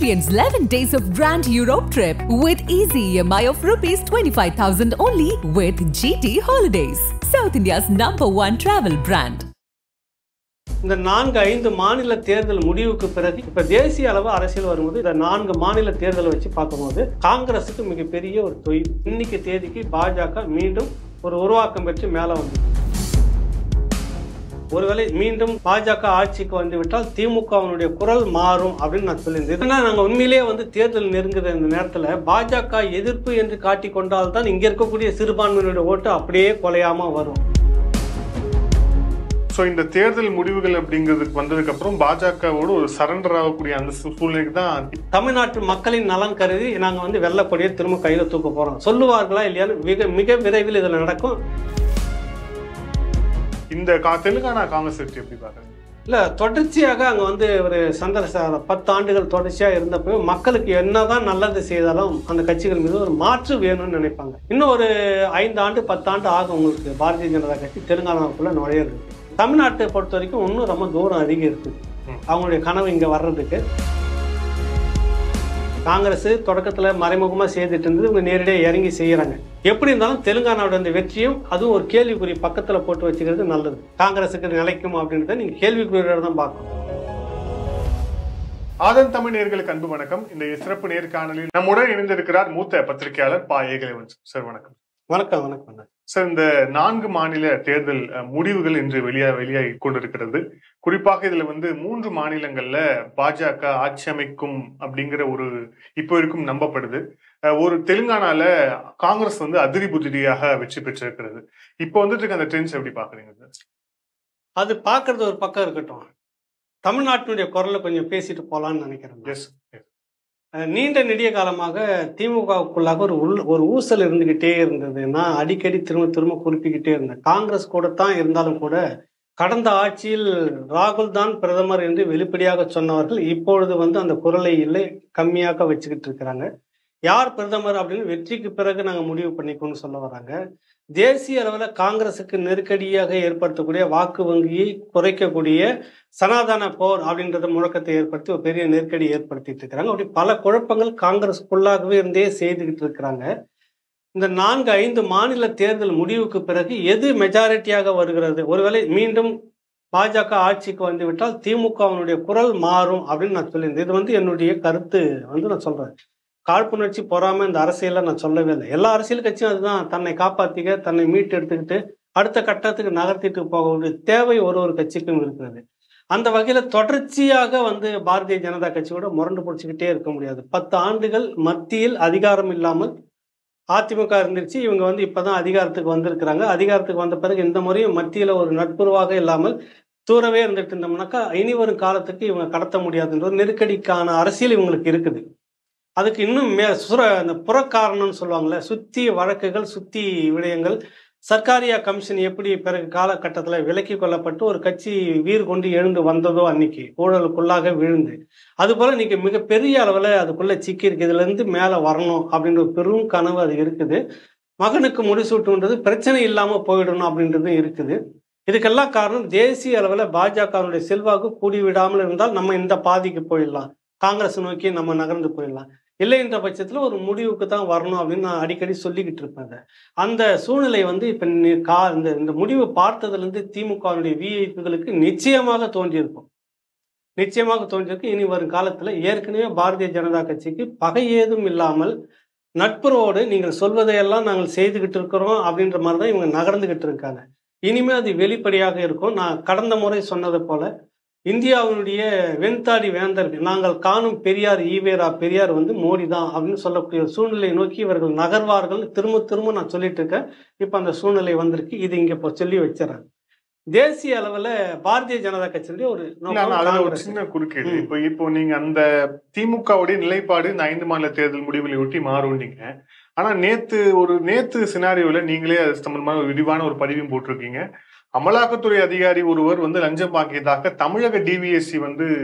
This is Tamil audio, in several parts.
Experience 11 days of Grand Europe trip with easy EMI of rupees 25,000 only with GT Holidays, South India's number one travel brand. இந்த நான்கு ஐந்து மாநில தேர்தல் முடிவுக்கு பிறகு இப்ப தேசிய அளவு அரசியல் வரும்போது இந்த நான்கு மாநில தேர்தலை வச்சு பார்க்கும்போது காங்கிரஸுக்கு மிகப்பெரிய ஒரு தொய்வு இன்னைக்கு தேதிக்கு பாஜக மீண்டும் ஒரு உருவாக்கம் பெற்று மேல வந்து ஒருவேளை மீண்டும் பாஜக ஆட்சிக்கு வந்து விட்டால் திமுகவினுடைய குரல் மாறும் அப்படின்னு நான் சொல்லியிருந்தேன் ஏன்னா நாங்கள் உண்மையிலேயே வந்து தேர்தல் நெருங்குற இந்த நேரத்தில் பாஜக எதிர்ப்பு என்று காட்டிக் கொண்டால்தான் இங்க இருக்கக்கூடிய சிறுபான்மையினுடைய ஓட்டு அப்படியே குலையாம வரும் ஸோ இந்த தேர்தல் முடிவுகள் அப்படிங்கிறதுக்கு வந்ததுக்கு அப்புறம் பாஜகவோடு ஒரு சரண்டர் ஆகக்கூடிய அந்த சூ- சூழ்நிலைக்கு தான் தமிழ்நாட்டு மக்களின் நலன் கருதி நாங்கள் வந்து வெள்ளப்படியை திரும்ப கையில் தூக்க போகிறோம் சொல்லுவார்களா இல்லையான்னு மிக மிக விரைவில் இதில் நடக்கும் இந்த கா தெலுங்கானா காங்கிரஸ் வெற்றி எப்படி பாக்குறீங்க இல்லை தொடர்ச்சியாக அங்கே வந்து ஒரு சந்திரசார பத்து ஆண்டுகள் தொடர்ச்சியாக இருந்தப்போ மக்களுக்கு என்னதான் நல்லது செய்தாலும் அந்த கட்சிகள் மீது ஒரு மாற்று வேணும்னு நினைப்பாங்க இன்னும் ஒரு ஐந்து ஆண்டு பத்தாண்டு ஆகும் உங்களுக்கு பாரதிய ஜனதா கட்சி தெலுங்கானாவுக்குள்ள நுழையிறது தமிழ்நாட்டை பொறுத்த வரைக்கும் இன்னும் ரொம்ப தூரம் அதிகம் இருக்குது அவங்களுடைய கனவு இங்கே வர்றதுக்கு காங்கிரஸ் தொடக்கத்தில் மறைமுகமாக செய்துட்டு இருந்தது இவங்க நேரடியாக இறங்கி செய்கிறாங்க எப்படி இருந்தாலும் தெலுங்கானாவோட இந்த வெற்றியும் அதுவும் ஒரு கேள்விக்குறி பக்கத்தில் போட்டு வச்சுக்கிறது நல்லது காங்கிரஸுக்கு நிலைக்கும் அப்படின்றத நீங்கள் கேள்விக்குறியோட தான் பார்க்கணும் ஆதன் தமிழ் நேர்களுக்கு அன்பு வணக்கம் இந்த சிறப்பு நேர்காணலில் நம்முடன் இணைந்திருக்கிறார் மூத்த பத்திரிகையாளர் பா ஏகலைவன் சார் வணக்கம் வணக்கம் வணக்கம் சார் இந்த நான்கு மாநில தேர்தல் அஹ், முடிவுகள் இன்று வெளியா வெளியாகி கொண்டிருக்கிறது குறிப்பாக இதுல வந்து மூன்று மாநிலங்கள்ல பாஜக ஆட்சி அமைக்கும் அப்படிங்கிற ஒரு இப்போ இருக்கும் நம்பப்படுது அஹ், ஒரு தெலுங்கானால காங்கிரஸ் வந்து அதிரி புதிரியாக வெற்றி பெற்றிருக்கிறது இப்போ வந்துட்டு இருக்க அந்த ட்ரெண்ட்ஸ் எப்படி பாக்குறீங்க சார் அது பார்க்கறது ஒரு பக்கம் இருக்கட்டும் தமிழ்நாட்டினுடைய குரலை கொஞ்சம் பேசிட்டு போகலான்னு நினைக்கிறேன் எஸ் அஹ் நீண்ட நெடிய காலமாக திமுகவுக்குள்ளாக ஒரு உள் ஒரு ஊசல் இருந்துகிட்டே இருந்தது நான் அடிக்கடி திரும்ப திரும்ப குறிப்பிக்கிட்டே இருந்தேன் காங்கிரஸ் கூட தான் இருந்தாலும் கூட கடந்த ஆட்சியில் ராகுல் தான் பிரதமர் என்று வெளிப்படையாக சொன்னவர்கள் இப்பொழுது வந்து அந்த குரலை இல்லை கம்மியாக வச்சுக்கிட்டு இருக்கிறாங்க யார் பிரதமர் அப்படின்னு வெற்றிக்கு பிறகு நாங்கள் முடிவு பண்ணிக்கோன்னு சொல்ல வராங்க தேசிய அளவில் காங்கிரஸுக்கு நெருக்கடியாக ஏற்படுத்தக்கூடிய வாக்கு வங்கியை குறைக்கக்கூடிய சனாதன போர் அப்படின்றத முழக்கத்தை ஏற்படுத்தி ஒரு பெரிய நெருக்கடி ஏற்படுத்திட்டு இருக்கிறாங்க அப்படி பல குழப்பங்கள் காங்கிரஸுக்குள்ளாகவே இருந்தே செய்துக்கிட்டு இருக்கிறாங்க இந்த நான்கு ஐந்து மாநில தேர்தல் முடிவுக்கு பிறகு எது மெஜாரிட்டியாக வருகிறது ஒருவேளை மீண்டும் பாஜக ஆட்சிக்கு வந்து விட்டால் திமுகவினுடைய குரல் மாறும் அப்படின்னு நான் சொல்லியிருந்தேன் இது வந்து என்னுடைய கருத்து வந்து நான் சொல்றேன் காழ்ப்புணர்ச்சி பொறாம இந்த அரசியல நான் சொல்லவே இல்லை எல்லா அரசியல் கட்சியும் அதுதான் தன்னை காப்பாத்திக்க தன்னை மீட்டு எடுத்துக்கிட்டு அடுத்த கட்டத்துக்கு நகர்த்திட்டு போக வேண்டிய தேவை ஒரு ஒரு கட்சிக்கும் இருக்கிறது அந்த வகையில தொடர்ச்சியாக வந்து பாரதிய ஜனதா கட்சியோட முரண்டு பிடிச்சிக்கிட்டே இருக்க முடியாது பத்து ஆண்டுகள் மத்தியில் அதிகாரம் இல்லாமல் அதிமுக இருந்துருச்சு இவங்க வந்து இப்பதான் அதிகாரத்துக்கு வந்திருக்கிறாங்க அதிகாரத்துக்கு வந்த பிறகு இந்த முறையும் மத்தியில ஒரு நட்புறவாக இல்லாமல் தூரவே இருந்துட்டு இருந்தோம்னாக்கா இனி வரும் காலத்துக்கு இவங்க கடத்த முடியாதுன்ற ஒரு நெருக்கடிக்கான அரசியல் இவங்களுக்கு இருக்குது அதுக்கு இன்னும் மே சுர அந்த புறக்காரணம்னு சொல்லுவாங்கள்ல சுத்தி வழக்குகள் சுத்தி விடயங்கள் சர்க்காரியா கமிஷன் எப்படி பிறகு காலகட்டத்தில் விலக்கி கொள்ளப்பட்டு ஒரு கட்சி வீர் கொண்டு எழுந்து வந்ததோ அன்னைக்கு ஊழலுக்குள்ளாக விழுந்து அதுபோல இன்னைக்கு மிகப்பெரிய அளவில் அதுக்குள்ள சிக்கி இருக்கு இதுல இருந்து மேலே வரணும் அப்படின்ற ஒரு பெரும் கனவு அது இருக்குது மகனுக்கு முடிசூட்டுன்றது பிரச்சனை இல்லாமல் போயிடணும் அப்படின்றதும் இருக்குது இதுக்கெல்லாம் காரணம் தேசிய அளவில் பாஜகவினுடைய செல்வாக்கு கூடி விடாமல் இருந்தால் நம்ம இந்த பாதிக்கு போயிடலாம் காங்கிரஸ் நோக்கி நம்ம நகர்ந்து போயிடலாம் இல்லைன்ற பட்சத்தில் ஒரு முடிவுக்கு தான் வரணும் அப்படின்னு நான் அடிக்கடி சொல்லிக்கிட்டு இருப்பேன் அதை. அந்த சூழ்நிலை வந்து இப்போ கா இந்த இந்த முடிவு பார்த்ததுலேருந்து திமுகவினுடைய விஐபிகளுக்கு நிச்சயமாக தோன்றியிருக்கும் நிச்சயமாக தோன்றியிருக்கு இனி வரும் காலத்தில் ஏற்கனவே பாரதிய ஜனதா கட்சிக்கு பகை ஏதும் இல்லாமல் நட்புறவோடு நீங்கள் சொல்வதையெல்லாம் நாங்கள் செய்துக்கிட்டு இருக்கிறோம் அப்படின்ற மாதிரி தான் இவங்க நகர்ந்துகிட்டு இருக்காங்க இனிமே அது வெளிப்படையாக இருக்கும் நான் கடந்த முறை சொன்னது போல இந்தியாவினுடைய வெண்தாடி வேந்தர் நாங்கள் காணும் பெரியார் ஈவேரா பெரியார் வந்து மோடி தான் அப்படின்னு சொல்லக்கூடிய ஒரு சூழ்நிலையை நோக்கி இவர்கள் நகர்வார்கள் திரும்ப திரும்ப நான் சொல்லிட்டு இருக்கேன் இப்போ அந்த சூழ்நிலை வந்திருக்கு இது இங்க இப்போ சொல்லி வச்சிடறேன் தேசிய அளவில் பாரதிய ஜனதா கட்சியுடைய ஒரு இல்ல, நோக்கம் ஆனா அதுல ஒரு காங்கிரஸ். சின்ன குறுக்கீடு ம். இப்போ இப்போ நீங்க அந்த திமுகவுடைய நிலைப்பாடு இந்த ஐந்து மாநில தேர்தல் முடிவுகளை ஒட்டி மாறுவீங்க ஆனா நேத்து ஒரு நேத்து சினாரியோல நீங்களே அது சம்பந்தமான ஒரு விரிவான ஒரு பதிவையும் போட்டிருக்கீங்க அமலாக்கத்துறை அதிகாரி ஒருவர் வந்து லஞ்சம் வாங்கியதாக தமிழக டிவிஎஸ்சி வந்து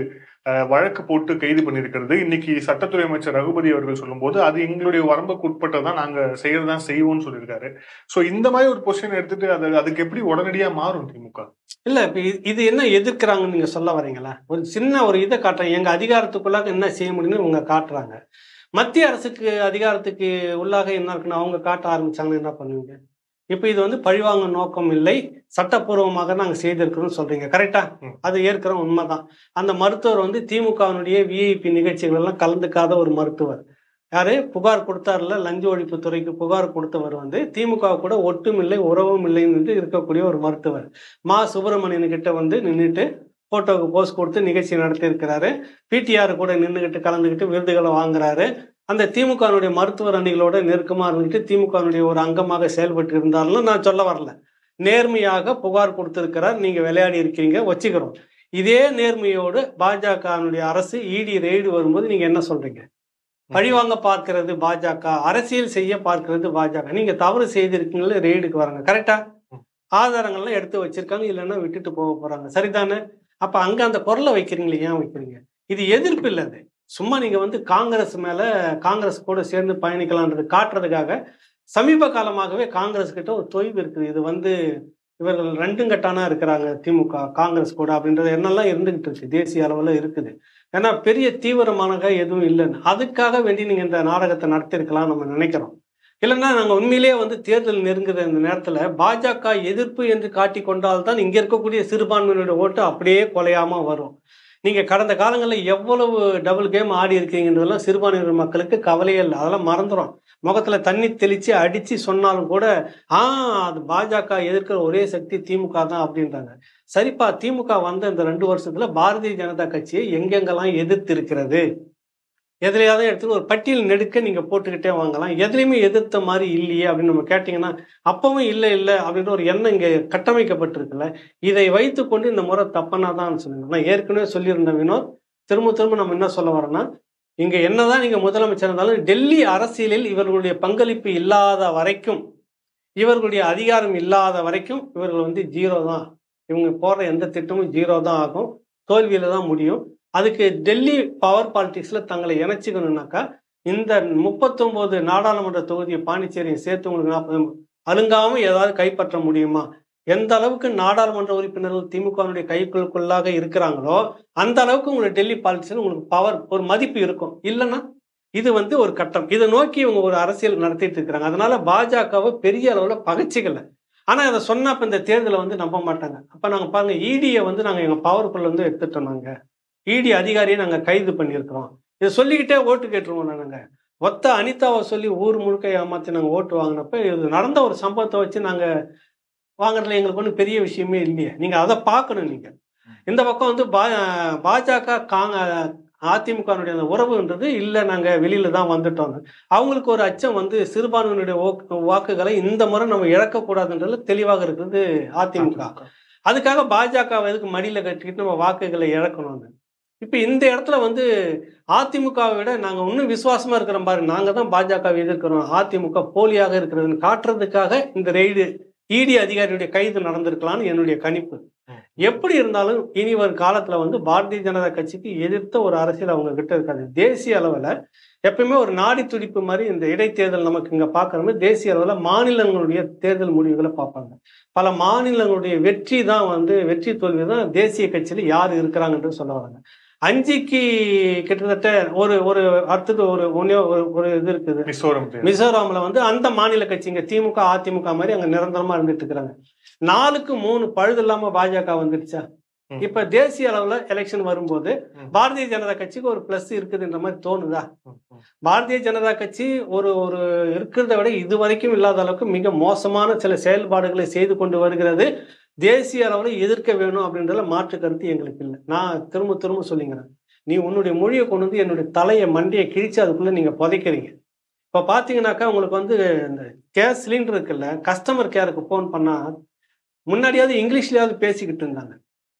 அஹ், வழக்கு போட்டு கைது பண்ணியிருக்கிறது இன்னைக்கு சட்டத்துறை அமைச்சர் ரகுபதி அவர்கள் சொல்லும்போது அது எங்களுடைய வரம்புக்கு உட்பட்டதான் நாங்க செய்யறதான் செய்வோம்னு சொல்லியிருக்காரு சோ இந்த மாதிரி ஒரு பொசிஷன் எடுத்துட்டு அது அதுக்கு எப்படி உடனடியா மாறும் திமுக இல்ல இப்ப இது- இது என்ன எதிர்க்கிறாங்கன்னு நீங்க சொல்ல வரீங்களா ஒரு சின்ன ஒரு இதை காட்டுறாங்க எங்க அதிகாரத்துக்குள்ளாக என்ன செய்ய முடியும்னு இவங்க காட்டுறாங்க மத்திய அரசுக்கு அதிகாரத்துக்கு உள்ளாக என்ன இருக்குன்னு அவங்க காட்ட ஆரம்பிச்சாங்கன்னா என்ன பண்ணுவீங்க இப்ப இது வந்து பழிவாங்க நோக்கம் இல்லை சட்டப்பூர்வமாக நாங்க செய்திருக்கிறோம்னு சொல்றீங்க கரெக்டா ம். அது ஏற்கிறோம் உண்மைதான் அந்த மருத்துவர் வந்து திமுகவினுடைய விஐபி நிகழ்ச்சிகள் எல்லாம் கலந்துக்காத ஒரு மருத்துவர் யாரு புகார் கொடுத்தாருல லஞ்ச ஒழிப்பு துறைக்கு புகார் கொடுத்தவர் வந்து திமுக கூட ஒட்டும் இல்லை உறவும் இல்லை என்று இருக்கக்கூடிய ஒரு மருத்துவர் மா சுப்பிரமணியன் கிட்ட வந்து நின்றுட்டு போட்டோவுக்கு போஸ் கொடுத்து நிகழ்ச்சி நடத்தியிருக்கிறாரு பிடிஆர் கூட நின்றுக்கிட்டு கலந்துக்கிட்டு விருதுகளை வாங்குறாரு அந்த திமுகனுடைய மருத்துவர் அணிகளோட நெருக்கமாக இருந்துட்டு திமுகனுடைய ஒரு அங்கமாக செயல்பட்டு இருந்தாலும் நான் சொல்ல வரல நேர்மையாக புகார் கொடுத்திருக்கிறார் நீங்க விளையாடி இருக்கீங்க வச்சுக்கிறோம் இதே நேர்மையோடு பாஜகனுடைய அரசு இடி ரெய்டு வரும்போது நீங்க என்ன சொல்றீங்க பழிவாங்க பார்க்கிறது பாஜக அரசியல் செய்ய பார்க்கிறது பாஜக நீங்க தவறு செய்திருக்கீங்களே ரெய்டுக்கு வராங்க கரெக்டா ஆதாரங்கள்லாம் எடுத்து வச்சிருக்காங்க இல்லைன்னா விட்டுட்டு போக போறாங்க சரிதானே அப்ப அங்க அந்த குரலை வைக்கிறீங்களே ஏன் வைக்கிறீங்க இது எதிர்ப்பு இல்லை அது சும்மா நீங்க வந்து காங்கிரஸ் மேல காங்கிரஸ் கூட சேர்ந்து பயணிக்கலான்றது காட்டுறதுக்காக சமீப காலமாகவே காங்கிரஸ் கிட்ட ஒரு தொய்வு இருக்குது இது வந்து இவர்கள் ரெண்டும் கட்டானா இருக்கிறாங்க திமுக காங்கிரஸ் கூட அப்படின்றது என்னெல்லாம் இருந்துகிட்டு இருக்கு தேசிய அளவுல இருக்குது ஏன்னா பெரிய தீவிரமானக எதுவும் இல்லைன்னு அதுக்காக வேண்டி நீங்க இந்த நாடகத்தை நடத்திருக்கலாம் நம்ம நினைக்கிறோம் இல்லைன்னா நாங்க உண்மையிலேயே வந்து தேர்தல் நெருங்குற இந்த நேரத்துல பாஜக எதிர்ப்பு என்று காட்டி கொண்டால்தான் இங்க இருக்கக்கூடிய சிறுபான்மையினுடைய ஓட்டு அப்படியே கொலையாம வரும் நீங்க கடந்த காலங்களில் எவ்வளவு டபுள் கேம் ஆடி இருக்கீங்கன்றதெல்லாம் சிறுபான்மையினர் மக்களுக்கு கவலையே இல்லை அதெல்லாம் மறந்துடும் முகத்துல தண்ணி தெளிச்சு அடிச்சு சொன்னாலும் கூட ஆ அது பாஜக எதிர்க்கிற ஒரே சக்தி திமுக தான் அப்படின்றாங்க சரிப்பா திமுக வந்த இந்த ரெண்டு வருஷத்துல பாரதிய ஜனதா கட்சியை எங்கெங்கெல்லாம் எதிர்த்து இருக்கிறது எதுலையாவது எடுத்து ஒரு பட்டியல் நெடுக்க நீங்க போட்டுக்கிட்டே வாங்கலாம் எதுலையுமே எதிர்த்த மாதிரி இல்லையே அப்படின்னு நம்ம கேட்டீங்கன்னா அப்பவும் இல்லை இல்லை அப்படின்ற ஒரு எண்ணம் இங்க கட்டமைக்கப்பட்டிருக்குல்ல இதை வைத்துக்கொண்டு இந்த முறை தப்பனா தான் சொல்லுங்க நான் ஏற்கனவே சொல்லியிருந்தேன் வினோத் திரும்ப திரும்ப நம்ம என்ன சொல்ல வரோம்னா இங்க என்னதான் நீங்க முதலமைச்சர் இருந்தாலும் டெல்லி அரசியலில் இவர்களுடைய பங்களிப்பு இல்லாத வரைக்கும் இவர்களுடைய அதிகாரம் இல்லாத வரைக்கும் இவர்கள் வந்து ஜீரோ தான் இவங்க போடுற எந்த திட்டமும் ஜீரோ தான் ஆகும் தோல்வியில தான் முடியும் அதுக்கு டெல்லி பவர் பாலிடிக்ஸ்ல தங்களை இணைச்சிக்கணும்னாக்கா இந்த முப்பத்தொன்பது நாடாளுமன்ற தொகுதியை பாண்டிச்சேரியை சேர்த்து உங்களுக்கு நாற்பது அலுங்காம ஏதாவது கைப்பற்ற முடியுமா எந்த அளவுக்கு நாடாளுமன்ற உறுப்பினர்கள் திமுகவினுடைய கைக்குள்ளாக இருக்கிறாங்களோ அந்த அளவுக்கு உங்களுக்கு டெல்லி பாலிடிக்ஸ்ல உங்களுக்கு பவர் ஒரு மதிப்பு இருக்கும் இல்லைன்னா இது வந்து ஒரு கட்டம் இதை நோக்கி இவங்க ஒரு அரசியல் நடத்திட்டு இருக்கிறாங்க அதனால பாஜகவை பெரிய அளவுல பகைச்சிக்கல ஆனா அதை சொன்னா அப்ப இந்த தேர்தலை வந்து நம்ப மாட்டாங்க அப்ப நாங்க பாருங்க இடியை வந்து நாங்க எங்க பவருக்குள்ள வந்து எடுத்துட்டோம் நாங்க இடி அதிகாரியை நாங்க கைது பண்ணியிருக்கிறோம் இதை சொல்லிக்கிட்டே ஓட்டு கேட்டுருவோம் நாங்க ஒத்த அனிதாவை சொல்லி ஊர் முழுக்க ஏமாத்தி நாங்க ஓட்டு வாங்கினப்ப இது நடந்த ஒரு சம்பவத்தை வச்சு நாங்க வாங்குறதுல எங்களுக்கு ஒன்றும் பெரிய விஷயமே இல்லையே நீங்க அதை பார்க்கணும் நீங்க இந்த பக்கம் வந்து பா பாஜக காங்க அதிமுகனுடைய அந்த உறவுன்றது இல்லை நாங்கள் வெளியில தான் வந்துட்டோம் அவங்களுக்கு ஒரு அச்சம் வந்து சிறுபான்மையினுடைய ஓக்கு- வாக்குகளை இந்த முறை நம்ம இழக்கக்கூடாதுன்றதுல தெளிவாக இருக்கிறது அதிமுக அதுக்காக பாஜக எதுக்கு மடியில கட்டிக்கிட்டு நம்ம வாக்குகளை இழக்கணும்னு இப்ப இந்த இடத்துல வந்து அதிமுகவை விட நாங்க இன்னும் விசுவாசமா இருக்கிறோம் பாரு நாங்க தான் பாஜகவை எதிர்க்கிறோம் அதிமுக போலியாக இருக்கிறதுன்னு காட்டுறதுக்காக இந்த ரெய்டு இடி அதிகாரியுடைய கைது நடந்திருக்கலாம்னு என்னுடைய கணிப்பு எப்படி இருந்தாலும் இனி வரும் காலத்துல வந்து பாரதிய ஜனதா கட்சிக்கு எதிர்த்த ஒரு அரசியல் அவங்க கிட்ட இருக்காது தேசிய அளவுல எப்பயுமே ஒரு நாடி துடிப்பு மாதிரி இந்த இடைத்தேர்தல் நமக்கு இங்க பாக்குற மாதிரி தேசிய அளவுல மாநிலங்களுடைய தேர்தல் முடிவுகளை பார்ப்பாங்க பல மாநிலங்களுடைய வெற்றி தான் வந்து வெற்றி தோல்வி தான் தேசிய கட்சியில யார் இருக்கிறாங்கன்றது சொல்ல வராங்க அஞ்சுக்கு கிட்டத்தட்ட ஒரு ஒரு அடுத்தது ஒரு ஒன்னே ஒரு ஒரு இது இருக்குது மிசோரம் தேர்தல். மிசோராம்ல வந்து அந்த மாநில கட்சிங்க திமுக அதிமுக மாதிரி அங்க நிரந்தரமா இருந்துட்டு இருக்கிறாங்க நாலுக்கு மூணு பழுது இல்லாம பாஜக வந்துடுச்சா ம். இப்ப தேசிய அளவுல எலெக்ஷன் வரும்போது ம். பாரதிய ஜனதா கட்சிக்கு ஒரு பிளஸ் இருக்குதுன்ற மாதிரி தோணுதா ம், ம். பாரதிய ஜனதா கட்சி ஒரு ஒரு இருக்கிறத விட இதுவரைக்கும் இல்லாத அளவுக்கு மிக மோசமான சில செயல்பாடுகளை செய்து கொண்டு வருகிறது தேசிய அளவுல எதிர்க்க வேணும் அப்படின்றதுல மாற்று கருத்து எங்களுக்கு இல்லை நான் திரும்ப திரும்ப சொல்லிங்கிறேன் நீ உன்னுடைய மொழியை கொண்டு வந்து என்னுடைய தலையை மண்டியை கிழிச்சு அதுக்குள்ள நீங்க புதைக்கிறீங்க இப்ப பாத்தீங்கன்னாக்கா உங்களுக்கு வந்து இந்த கேஸ் சிலிண்டர் இருக்குல்ல கஸ்டமர் கேருக்கு ஃபோன் பண்ணா முன்னாடியாவது இங்கிலீஷ்லயாவது பேசிக்கிட்டு இருந்தாங்க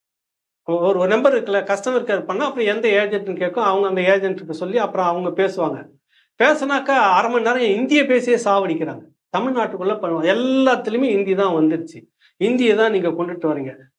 ஒரு ஒரு நம்பர் இருக்குல்ல கஸ்டமர் கேர் பண்ணா அப்புறம் எந்த ஏஜென்ட்னு கேட்கும் அவங்க அந்த ஏஜென்ட்டுக்கு சொல்லி அப்புறம் அவங்க பேசுவாங்க பேசுனாக்கா அரை மணி நேரம் இந்திய பேசியே சாவடிக்கிறாங்க தமிழ்நாட்டுக்குள்ள பண்ணுவாங்க எல்லாத்துலேயுமே ஹிந்தி தான் வந்துருச்சு இந்தியை தான் நீங்க கொண்டுட்டு வரீங்க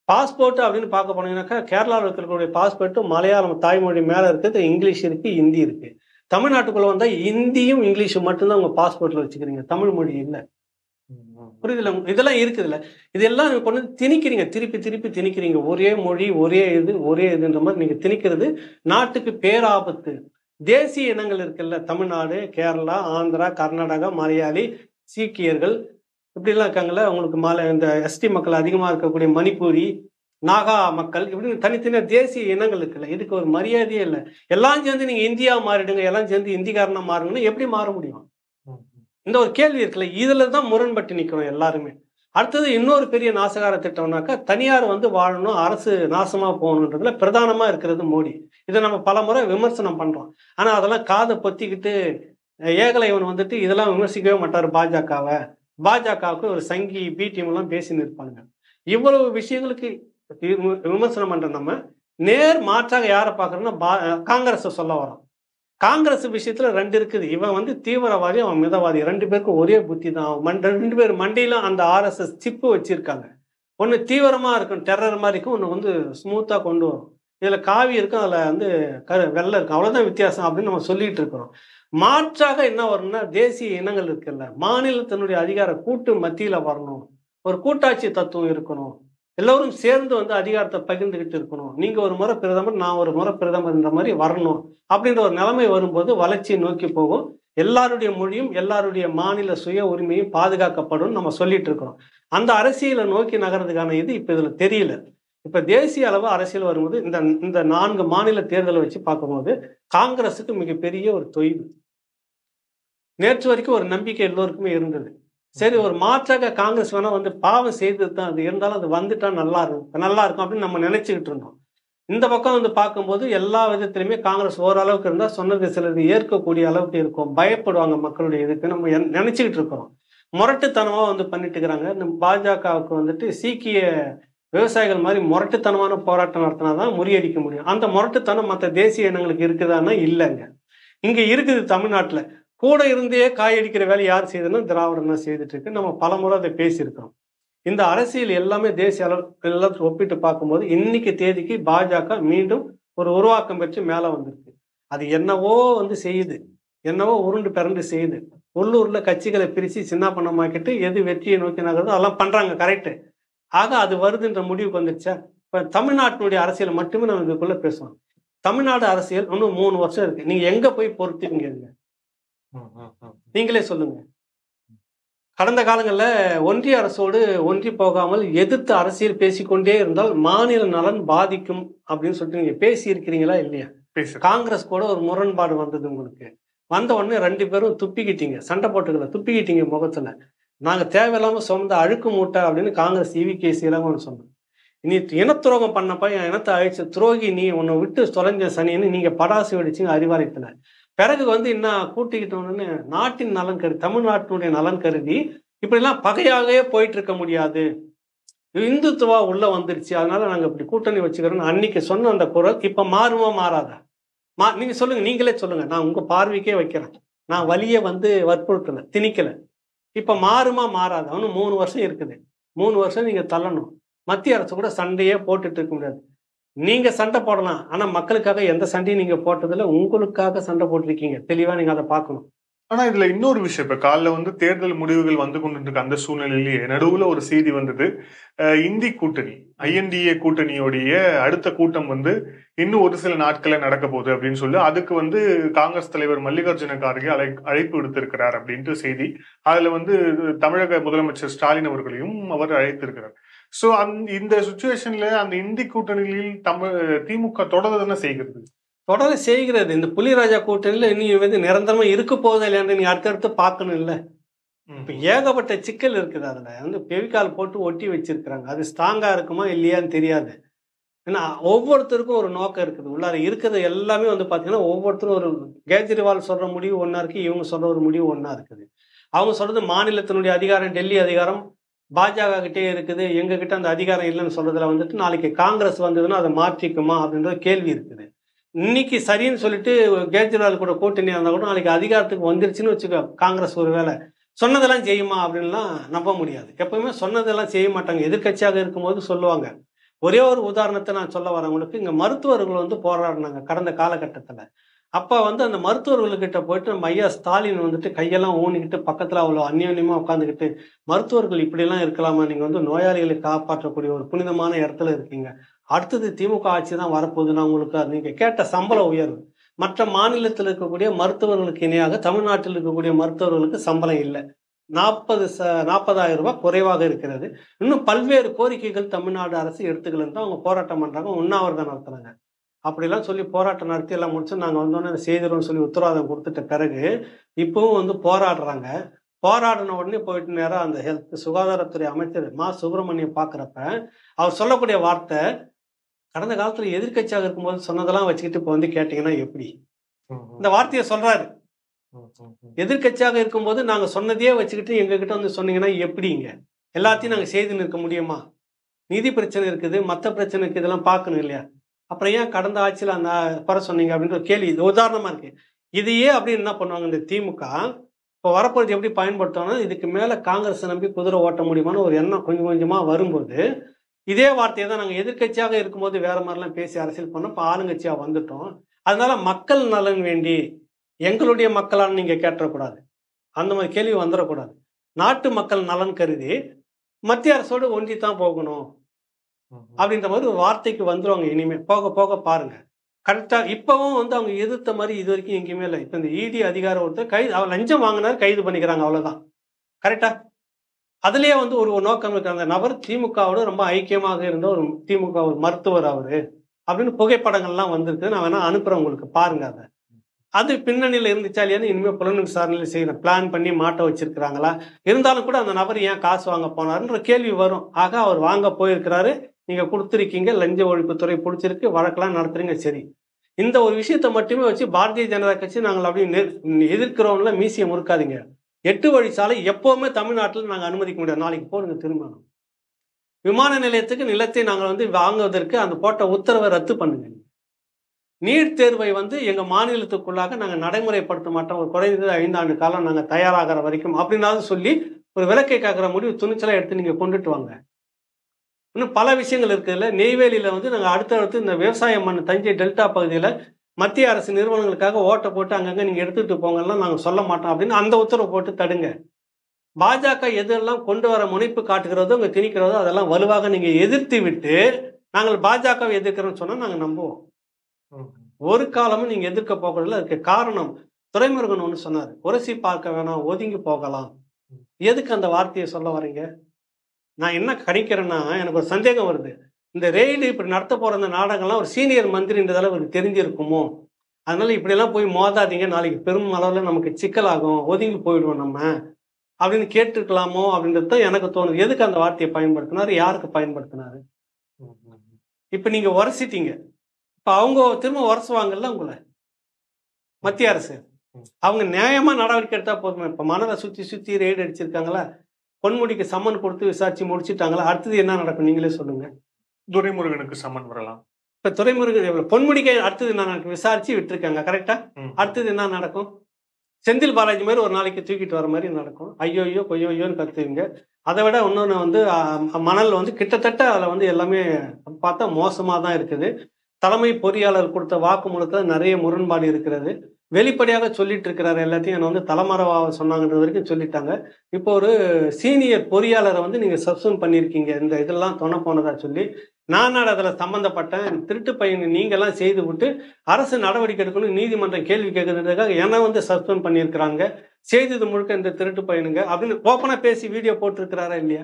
பாஸ்போர்ட் அப்படின்னு பார்க்க போனீங்கன்னாக்கா கேரளாவில் இருக்கக்கூடிய பாஸ்போர்ட்டும் மலையாளம் தாய்மொழி மேலே இருக்குது இங்கிலீஷ் இருக்கு ஹிந்தி இருக்கு தமிழ்நாட்டுக்குள்ள வந்தால் இந்தியும் இங்கிலீஷும் மட்டும்தான் உங்க பாஸ்போர்ட்ல வச்சுக்கிறீங்க தமிழ் மொழி இல்லை புரியுதுல இதெல்லாம் இருக்குதுல்ல இதெல்லாம் நீங்க கொண்டு வந்து திணிக்கிறீங்க திருப்பி திருப்பி திணிக்கிறீங்க ஒரே மொழி ஒரே இது ஒரே இதுன்ற மாதிரி நீங்க திணிக்கிறது நாட்டுக்கு பேராபத்து தேசிய இனங்கள் இருக்குல்ல தமிழ்நாடு கேரளா ஆந்திரா கர்நாடகா மலையாளி சீக்கியர்கள் இப்படிலாம் இருக்காங்கல்ல உங்களுக்கு மலை இந்த எஸ்டி மக்கள் அதிகமாக இருக்கக்கூடிய மணிப்பூரி நாகா மக்கள் இப்படி தனித்தனியாக தேசிய இனங்கள் இருக்குல்ல இதுக்கு ஒரு மரியாதையே இல்லை எல்லாம் சேர்ந்து நீங்க இந்தியா மாறிடுங்க எல்லாம் சேர்ந்து இந்திக்காரனா மாறுங்கன்னா எப்படி மாற முடியும் இந்த ஒரு கேள்வி இருக்குல்ல இதுல தான் முரண்பட்டு நிற்கிறோம் எல்லாருமே அடுத்தது இன்னொரு பெரிய நாசகார திட்டம்னாக்கா தனியார் வந்து வாழணும் அரசு நாசமா போகணுன்றதுல பிரதானமா இருக்கிறது மோடி இதை நம்ம பல முறை விமர்சனம் பண்றோம் ஆனா அதெல்லாம் காதை பொத்திக்கிட்டு அஹ், ஏகலைவன் வந்துட்டு இதெல்லாம் விமர்சிக்கவே மாட்டார் பாஜகவை பாஜகவுக்கு ஒரு சங்கி பி டீம் எல்லாம் பேசின்னு இருப்பாங்க இவ்வளவு விஷயங்களுக்கு வி- விமர்சனம் பண்ற நம்ம நேர் மாற்றாக யாரை பார்க்கறோம்னா பா- காங்கிரஸை சொல்ல வரோம் காங்கிரஸ் விஷயத்துல ரெண்டு இருக்குது இவன் வந்து தீவிரவாதி அவன் மிதவாதி ரெண்டு பேருக்கும் ஒரே புத்தி தான் அவன் மண்ட- ரெண்டு பேர் மண்டையிலும் அந்த ஆர்எஸ்எஸ் சிப்பு வச்சிருக்காங்க ஒன்று தீவிரமா இருக்கும் டெரர் மாதிரி இருக்கும் ஒன்று வந்து ஸ்மூத்தா கொண்டு வரும் இதுல காவி இருக்கும் அதுல வந்து கரு வெள்ளை இருக்கும் அவ்வளவுதான் வித்தியாசம் அப்படின்னு நம்ம சொல்லிட்டு இருக்கிறோம் மாற்றாக என்ன வரும்னா தேசிய இனங்கள் இருக்குல்ல மாநிலத்தினுடைய அதிகார கூட்டு மத்தியில வரணும் ஒரு கூட்டாட்சி தத்துவம் இருக்கணும் எல்லோரும் சேர்ந்து வந்து அதிகாரத்தை பகிர்ந்துகிட்டு இருக்கணும் நீங்க ஒரு முறை பிரதமர் நான் ஒரு முறை பிரதமர்ன்ற மாதிரி வரணும் அப்படின்ற ஒரு நிலைமை வரும்போது வளர்ச்சியை நோக்கி போகும் எல்லாருடைய மொழியும் எல்லாருடைய மாநில சுய உரிமையும் பாதுகாக்கப்படும் நம்ம சொல்லிட்டு இருக்கிறோம் அந்த அரசியலை நோக்கி நகர்றதுக்கான இது இப்ப இதுல தெரியல இப்ப தேசிய அளவு அரசியல் வரும்போது இந்த இந்த நான்கு மாநில தேர்தலை வச்சு பார்க்கும்போது காங்கிரஸுக்கு மிகப்பெரிய ஒரு தொய்வு நேற்று வரைக்கும் ஒரு நம்பிக்கை எல்லோருக்குமே இருந்தது சரி ஒரு மாற்றாக காங்கிரஸ் வேணா வந்து பாவம் செய்தது தான் அது இருந்தாலும் அது வந்துட்டா நல்லா இருக்கும் நல்லா இருக்கும் அப்படின்னு நம்ம நினைச்சுக்கிட்டு இருந்தோம் இந்த பக்கம் வந்து பார்க்கும்போது எல்லா விதத்திலுமே காங்கிரஸ் ஓரளவுக்கு இருந்தால் சொன்னது சிலது ஏற்கக்கூடிய அளவுக்கு இருக்கும் பயப்படுவாங்க மக்களுடைய இதுக்கு நம்ம என்- நினைச்சுக்கிட்டு இருக்கிறோம் முரட்டுத்தனமா வந்து பண்ணிட்டு இருக்கிறாங்க இந்த பாஜகவுக்கு வந்துட்டு சீக்கிய விவசாயிகள் மாதிரி முரட்டுத்தனமான போராட்டம் நடத்தினாதான் முறியடிக்க முடியும் அந்த முரட்டுத்தனம் மற்ற தேசிய இனங்களுக்கு இருக்குதான்னா இல்லைங்க இங்க இருக்குது தமிழ்நாட்டுல கூட இருந்தே காயடிக்கிற வேலை யார் செய்யுதுன்னா திராவிடம் தான் செய்துட்டு இருக்கு நம்ம பல முறை அதை பேசியிருக்கிறோம் இந்த அரசியல் எல்லாமே தேசிய அளவு எல்லாத்தையும் ஒப்பிட்டு பார்க்கும்போது இன்னைக்கு தேதிக்கு பாஜக மீண்டும் ஒரு உருவாக்கம் பெற்று மேலே வந்திருக்கு அது என்னவோ வந்து செய்யுது என்னவோ உருண்டு பிறண்டு செய்யுது உள்ளூர்ல கட்சிகளை பிரிச்சு சின்ன பண்ணமாக்கிட்டு எது வெற்றியை நோக்கி நகருதோ அதெல்லாம் பண்றாங்க கரெக்டு ஆக அது வருதுன்ற முடிவுக்கு வந்துருச்சா இப்ப தமிழ்நாட்டினுடைய அரசியல் மட்டுமே நம்ம இதுக்குள்ள பேசுவோம் தமிழ்நாடு அரசியல் இன்னும் மூணு வருஷம் இருக்கு நீங்க எங்க போய் பொறுத்துவீங்க இதுங்க? நீங்களே சொல்லுங்க கடந்த காலங்களில் ஒன்றிய அரசோடு ஒன்றி போகாமல் எதிர்த்து அரசியல் பேசிக்கொண்டே இருந்தால் மாநில நலன் பாதிக்கும் அப்படின்னு சொல்லிட்டு நீங்க பேசி இருக்கிறீங்களா இல்லையா பேசுறேன் காங்கிரஸ் கூட ஒரு முரண்பாடு வந்தது உங்களுக்கு வந்த உடனே ரெண்டு பேரும் துப்பிக்கிட்டீங்க சண்டை போட்டுக்கல துப்பிக்கிட்டீங்க முகத்துல நாங்க தேவையில்லாம சொந்த அழுக்கு மூட்டை அப்படின்னு காங்கிரஸ் இவிகேசி எல்லாம் ஒன்று சொன்னோம் நீ இனத்துரோகம் பண்ணப்ப என் இனத்தை அழிச்ச துரோகி நீ உன்னை விட்டு தொலைஞ்ச சனின்னு நீங்க படாசு வெடிச்சிங்க அறிவாலயத்துல பிறகு வந்து என்ன கூட்டிக்கிட்டோன்னு நாட்டின் நலன் கருதி தமிழ்நாட்டினுடைய நலன் கருதி இப்படிலாம் பகையாகவே போயிட்டு இருக்க முடியாது இந்துத்துவா உள்ள வந்துருச்சு அதனால நாங்க இப்படி கூட்டணி வச்சுக்கிறோம் அன்னைக்கு சொன்ன அந்த குரல் இப்ப மாறுமா மாறாதா மா நீங்க சொல்லுங்க நீங்களே சொல்லுங்க நான் உங்க பார்வைக்கே வைக்கிறேன் நான் வலிய வந்து வற்புறுத்தல திணிக்கல இப்ப மாறுமா மாறாதா இன்னும் மூணு வருஷம் இருக்குது மூணு வருஷம் நீங்க தள்ளணும் மத்திய அரசு கூட சண்டையே போட்டுட்டு இருக்க முடியாது நீங்க சண்டை போடலாம் ஆனா மக்களுக்காக எந்த சண்டையும் நீங்க போட்டதில்ல உங்களுக்காக சண்டை போட்டிருக்கீங்க தெளிவா நீங்க அதை பார்க்கணும் ஆனா இதுல இன்னொரு விஷயம் இப்ப காலைல வந்து தேர்தல் முடிவுகள் வந்து கொண்டு இருக்க அந்த சூழ்நிலையிலேயே நடுவுல ஒரு செய்தி வந்தது அஹ் இந்தி கூட்டணி ஐஎன்டிஏ கூட்டணியோடைய அடுத்த கூட்டம் வந்து இன்னும் ஒரு சில நாட்கள நடக்க போகுது அப்படின்னு சொல்லி அதுக்கு வந்து காங்கிரஸ் தலைவர் மல்லிகார்ஜுன கார்கே அழை அழைப்பு விடுத்திருக்கிறார் அப்படின்ட்டு செய்தி அதுல வந்து தமிழக முதலமைச்சர் ஸ்டாலின் அவர்களையும் அவர் அழைத்திருக்கிறார் சோ அந்த இந்த சுச்சுவேஷன்ல அந்த இந்தி கூட்டணியில் தமிழ் திமுக தொடர்ந்து தானே செய்கிறது தொடர செய்கிறது இந்த புலிராஜா கூட்டணியில நீ வந்து நிரந்தரமா இருக்க போகுதா இல்லையான்னு நீ அடுத்தடுத்து பார்க்கணும் இல்ல இப்ப ஏகப்பட்ட சிக்கல் இருக்குது அதுல வந்து பெவிகால் போட்டு ஒட்டி வச்சிருக்கிறாங்க அது ஸ்ட்ராங்கா இருக்குமா இல்லையான்னு தெரியாது ஏன்னா ஒவ்வொருத்தருக்கும் ஒரு நோக்கம் இருக்குது உள்ளார இருக்கிறது எல்லாமே வந்து பாத்தீங்கன்னா ஒவ்வொருத்தரும் ஒரு கேஜ்ரிவால் சொல்ற முடிவு ஒண்ணா இருக்கு இவங்க சொல்ற ஒரு முடிவு ஒண்ணா இருக்குது அவங்க சொல்றது மாநிலத்தினுடைய அதிகாரம் டெல்லி அதிகாரம் பாஜக கிட்டே இருக்குது எங்க கிட்ட அந்த அதிகாரம் இல்லைன்னு சொல்றதுல வந்துட்டு நாளைக்கு காங்கிரஸ் வந்ததுன்னா அதை மாற்றிக்குமா அப்படின்ற கேள்வி இருக்குது இன்னைக்கு சரின்னு சொல்லிட்டு கேஜ்ரிவால் கூட கூட்டணி இருந்தா கூட நாளைக்கு அதிகாரத்துக்கு வந்துருச்சுன்னு வச்சுக்கோ காங்கிரஸ் ஒரு வேலை சொன்னதெல்லாம் செய்யுமா அப்படின்லாம் நம்ப முடியாது எப்பவுமே சொன்னதெல்லாம் செய்ய மாட்டாங்க எதிர்க்கட்சியாக இருக்கும்போது சொல்லுவாங்க ஒரே ஒரு உதாரணத்தை நான் சொல்ல வரவங்களுக்கு இங்க மருத்துவர்கள் வந்து போராடினாங்க கடந்த காலகட்டத்துல அப்ப வந்து அந்த மருத்துவர்கள்கிட்ட போயிட்டு நம்ம ஐயா ஸ்டாலின் வந்துட்டு கையெல்லாம் ஊனிக்கிட்டு பக்கத்துல அவ்வளவு அந்யோன்யமா உட்காந்துக்கிட்டு மருத்துவர்கள் இப்படிலாம் இருக்கலாமா நீங்க வந்து நோயாளிகளை காப்பாற்றக்கூடிய ஒரு புனிதமான இடத்துல இருக்கீங்க அடுத்தது திமுக ஆட்சி தான் வரப்போகுதுன்னா உங்களுக்கு அது நீங்க கேட்ட சம்பள உயர்வு மற்ற மாநிலத்தில் இருக்கக்கூடிய மருத்துவர்களுக்கு இணையாக தமிழ்நாட்டில் இருக்கக்கூடிய மருத்துவர்களுக்கு சம்பளம் இல்லை நாற்பது ச நாற்பதாயிரம் ரூபாய் குறைவாக இருக்கிறது இன்னும் பல்வேறு கோரிக்கைகள் தமிழ்நாடு அரசு எடுத்துக்கலன்னு தான் அவங்க போராட்டம் பண்றாங்க உண்ணாவிரதம் நடத்துறாங்க அப்படிலாம் சொல்லி போராட்டம் நடத்தி எல்லாம் முடிச்சு நாங்கள் வந்தோடனே செய்திருவோம்னு சொல்லி உத்தரவாதம் கொடுத்துட்ட பிறகு இப்பவும் வந்து போராடுறாங்க போராடின உடனே போயிட்டு நேரம் அந்த ஹெல்த் சுகாதாரத்துறை அமைச்சர் மா சுப்பிரமணியம் பார்க்குறப்ப அவர் சொல்லக்கூடிய வார்த்தை கடந்த காலத்துல எதிர்க்கட்சியாக இருக்கும்போது சொன்னதெல்லாம் வச்சுக்கிட்டு இப்போ வந்து கேட்டீங்கன்னா எப்படி இந்த வார்த்தையை சொல்றாரு எதிர்க்கட்சியாக இருக்கும்போது நாங்க சொன்னதையே வச்சுக்கிட்டு எங்க கிட்ட வந்து சொன்னீங்கன்னா எப்படிங்க எல்லாத்தையும் நாங்க செய்து நிற்க முடியுமா நிதி பிரச்சனை இருக்குது மற்ற பிரச்சனை இருக்குது இதெல்லாம் பார்க்கணும் இல்லையா அப்புறம் ஏன் கடந்த ஆட்சியில் அந்த குறை சொன்னீங்க அப்படின்ற ஒரு கேள்வி இது உதாரணமா இருக்கு இதையே அப்படி என்ன பண்ணுவாங்க இந்த திமுக இப்போ வரப்போறது எப்படி பயன்படுத்தணும்னா இதுக்கு மேல காங்கிரஸ் நம்பி குதிரை ஓட்ட முடியுமான்னு ஒரு எண்ணம் கொஞ்சம் கொஞ்சமா வரும்போது இதே வார்த்தையை தான் நாங்கள் எதிர்க்கட்சியாக இருக்கும்போது வேற மாதிரிலாம் பேசி அரசியல் பண்ணோம் இப்போ ஆளுங்கட்சியா வந்துட்டோம் அதனால மக்கள் நலன் வேண்டி எங்களுடைய மக்களால் நீங்க கேட்டக்கூடாது அந்த மாதிரி கேள்வி வந்துடக்கூடாது நாட்டு மக்கள் நலன் கருதி மத்திய அரசோடு ஒன்றி தான் போகணும் அப்படின்ற மாதிரி ஒரு வார்த்தைக்கு வந்துருவாங்க இனிமே போக போக பாருங்க கரெக்டா இப்பவும் வந்து அவங்க எதிர்த்த மாதிரி இது வரைக்கும் எங்கேயுமே இல்லை இப்போ இந்த இடி அதிகாரம் ஒருத்தர் கைது அவர் லஞ்சம் வாங்கினார் கைது பண்ணிக்கிறாங்க அவ்வளவுதான் கரெக்டா அதுலயே வந்து ஒரு ஒரு நோக்கம் இருக்கு அந்த நபர் திமுகவோட ரொம்ப ஐக்கியமாக இருந்த ஒரு திமுக ஒரு மருத்துவர் அவரு அப்படின்னு புகைப்படங்கள்லாம் வந்திருக்கு நான் வேணா அனுப்புறேன் உங்களுக்கு பாருங்க அதை அது பின்னணியில் இருந்துச்சா இல்லையான்னு இனிமேல் புலன் விசாரணையில் செய்யணும் பிளான் பண்ணி மாட்ட வச்சிருக்கிறாங்களா இருந்தாலும் கூட அந்த நபர் ஏன் காசு வாங்க போனாருன்ற கேள்வி வரும் ஆக அவர் வாங்க போயிருக்கிறாரு நீங்க கொடுத்துருக்கீங்க லஞ்ச ஒழிப்புத்துறை பிடிச்சிருக்கு வழக்கெல்லாம் நடத்துறீங்க சரி இந்த ஒரு விஷயத்தை மட்டுமே வச்சு பாரதிய ஜனதா கட்சி நாங்கள் அப்படி நெ- எதிர்க்கிறோம்ல மீசியை முறுக்காதீங்க எட்டு வழி சாலை எப்பவுமே தமிழ்நாட்டில் நாங்கள் அனுமதிக்க முடியாது நாளைக்கு போடுங்க திருமணம் விமான நிலையத்துக்கு நிலத்தை நாங்கள் வந்து வாங்குவதற்கு அந்த போட்ட உத்தரவை ரத்து பண்ணுங்க நீட் தேர்வை வந்து எங்க மாநிலத்துக்குள்ளாக நாங்க நடைமுறைப்படுத்த மாட்டோம் ஒரு குறைந்தது ஐந்தாண்டு காலம் நாங்க தயாராகிற வரைக்கும் அப்படின்னாலும் சொல்லி ஒரு விளக்கை காக்கிற முடிவு துணிச்சலா எடுத்து நீங்க கொண்டுட்டு வாங்க இன்னும் பல விஷயங்கள் இருக்குதுல்ல நெய்வேலியில வந்து நாங்க அடுத்தடுத்து இந்த விவசாய மண் தஞ்சை டெல்டா பகுதியில மத்திய அரசு நிறுவனங்களுக்காக ஓட்டை போட்டு அங்கங்க நீங்க எடுத்துட்டு போங்கலாம் நாங்க சொல்ல மாட்டோம் அப்படின்னு அந்த உத்தரவு போட்டு தடுங்க பாஜக எதெல்லாம் கொண்டு வர முனைப்பு காட்டுகிறதோ இங்க திணிக்கிறதோ அதெல்லாம் வலுவாக நீங்க எதிர்த்து விட்டு நாங்கள் பாஜகவை எதிர்க்கிறோம்னு சொன்னா நாங்க நம்புவோம் ஒரு காலமும் நீங்க எதிர்க்க போகிறதில்ல அதுக்கு காரணம் துரைமுருகன் ஒன்று சொன்னார் உரசி பார்க்க வேணாம் ஒதுங்கி போகலாம் எதுக்கு அந்த வார்த்தையை சொல்ல வரீங்க நான் என்ன கணிக்கிறேன்னா எனக்கு ஒரு சந்தேகம் வருது இந்த ரெய்டு இப்படி நடத்த போற இந்த நாடகம்லாம் ஒரு சீனியர் மந்திரின்றதால அவருக்கு தெரிஞ்சிருக்குமோ அதனால இப்படியெல்லாம் போய் மோதாதீங்க நாளைக்கு பெரும் அளவில் நமக்கு சிக்கலாகும் ஒதுங்கி போயிடுவோம் நம்ம அப்படின்னு கேட்டுருக்கலாமோ அப்படின்றது தான் எனக்கு தோணுது எதுக்கு அந்த வார்த்தையை பயன்படுத்தினாரு யாருக்கு பயன்படுத்தினாரு இப்ப நீங்க உரசிட்டீங்க இப்ப அவங்க திரும்ப உரசுவாங்கல்ல உங்களை மத்திய அரசு அவங்க நியாயமா நடவடிக்கை எடுத்தா போதுமே இப்ப மணலை சுத்தி சுத்தி ரெய்டு அடிச்சிருக்காங்களா பொன்முடிக்கு சம்மன் கொடுத்து விசாரிச்சு முடிச்சிட்டாங்களா அடுத்தது என்ன நடக்கும் நீங்களே சொல்லுங்க துரைமுருகனுக்கு சம்மன் வரலாம் இப்ப துறைமுருகன் பொன்முடிக்கு அடுத்தது என்ன நடக்கும் விசாரிச்சு விட்டுருக்காங்க கரெக்டா ம். அடுத்தது என்ன நடக்கும் செந்தில் பாலாஜி மாதிரி ஒரு நாளைக்கு தூக்கிட்டு வர மாதிரி நடக்கும் ஐயோ ஐயோ கொய்யோ ஐயோன்னு கத்துவீங்க அதை விட இன்னொன்று வந்து ஆ, மணல் வந்து கிட்டத்தட்ட அதில் வந்து எல்லாமே பார்த்தா மோசமாக தான் இருக்குது தலைமை பொறியாளர் கொடுத்த வாக்குமூலத்தில் நிறைய முரண்பாடு இருக்கிறது வெளிப்படையாக சொல்லிட்டு இருக்கிறாரு எல்லாத்தையும் என்னை வந்து தலைமறைவாக சொன்னாங்கன்றது வரைக்கும் சொல்லிட்டாங்க இப்போ ஒரு சீனியர் பொறியாளரை வந்து நீங்கள் சஸ்பெண்ட் பண்ணியிருக்கீங்க இந்த இதெல்லாம் தொண போனதா சொல்லி நான் அதில் சம்மந்தப்பட்டேன் திருட்டு பையன் நீங்கெல்லாம் செய்து விட்டு அரசு நடவடிக்கை எடுக்கணும் நீதிமன்றம் கேள்வி கேட்கறதுக்காக என்னை வந்து சஸ்பெண்ட் பண்ணியிருக்கிறாங்க செய்தது முழுக்க இந்த திருட்டு பையனுங்க அப்படின்னு ஓப்பனா பேசி வீடியோ போட்டிருக்கிறாரா இல்லையா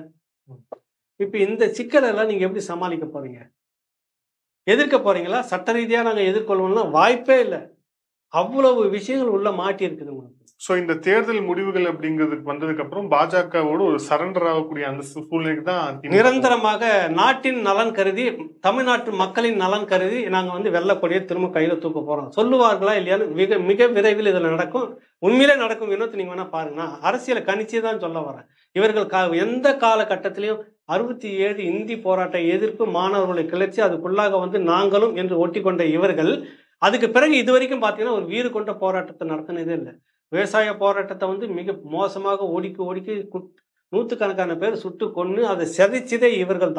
இப்ப இந்த சிக்கலை எல்லாம் நீங்க எப்படி சமாளிக்க போறீங்க எதிர்க்க போறீங்களா சட்ட ரீதியா நாங்க எதிர்கொள்ளணும்னா வாய்ப்பே இல்லை அவ்வளவு விஷயங்கள் உள்ள மாட்டி இருக்குது உங்களுக்கு சோ இந்த தேர்தல் முடிவுகள் அப்படிங்கிறதுக்கு வந்ததுக்கு அப்புறம் பாஜகவோட ஒரு சரண்டர் ஆகக்கூடிய அந்த சூ- சூழ்நிலைக்கு தான் திமுக நிரந்தரமாக நாட்டின் நலன் கருதி தமிழ்நாட்டு மக்களின் நலன் கருதி நாங்க வந்து வெள்ளக்கொடியை திரும்ப கையில தூக்க போறோம் சொல்லுவார்களா இல்லையான்னு மிக மிக விரைவில் இதுல நடக்கும் உண்மையிலே நடக்கும் வினோத் நீங்க வேணா பாருங்க நான் அரசியலை கணிச்சே தான் சொல்ல வரேன் இவர்கள் கா எந்த காலகட்டத்திலையும் அறுபத்தி ஏழு இந்தி போராட்ட எதிர்ப்பு மாணவர்களை கிளர்ச்சி அதுக்குள்ளாக வந்து நாங்களும் என்று ஒட்டிக்கொண்ட இவர்கள் அதுக்கு பிறகு இது வரைக்கும் பார்த்தீங்கன்னா ஒரு வீறு கொண்ட போராட்டத்தை நடத்தினதே இல்லை விவசாய போராட்டத்தை வந்து மிக மோசமாக ஒடிக்கி ஒடிக்கி குட்- நூற்றுக்கணக்கான பேர் சுட்டு கொன்று அதை செதைச்சதே இவர்கள் தான்